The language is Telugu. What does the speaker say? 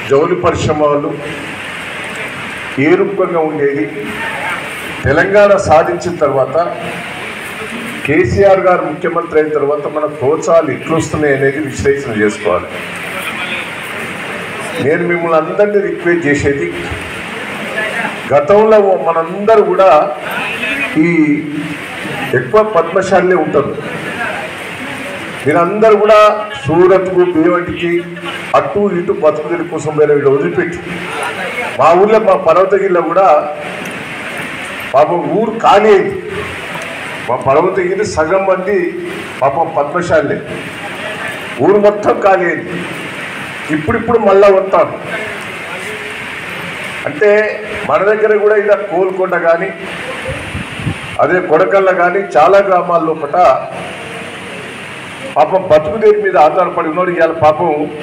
జౌలి పరిశ్రమ వాళ్ళు ఏ రూపంగా ఉండేది తెలంగాణ సాధించిన తర్వాత కేసీఆర్ గారు ముఖ్యమంత్రి అయిన తర్వాత మన ప్రోత్సాహాలు ఎట్లొస్తున్నాయి అనేది విశ్లేషణ చేసుకోవాలి నేను మిమ్మల్ని అందరినీ రిక్వెస్ట్ చేసేది గతంలో మనందరూ కూడా ఈ ఎక్కువ పద్మశాలే ఉంటారు మీరందరూ కూడా సూరత్కు బేవంటికి అటు ఇటు బతుకుదల కోసం వేరే వీళ్ళు వదిలిపెట్టి మా ఊర్లో మా పర్వతగిరిలో కూడా పాపం ఊరు ఖాళీ అయింది మా పర్వతగిరి సగం మంది పాపం పద్మశాలే ఊరు మొత్తం ఖాళీ అయింది ఇప్పుడిప్పుడు మళ్ళా వస్తాను అంటే మన దగ్గర కూడా ఇలా కోల్కొండ కానీ అదే కొడకల్ల కానీ చాలా గ్రామాల్లో పట పాపం బతుకుదేరి మీద ఆధారపడి ఉన్నాడు ఇవాళ పాపం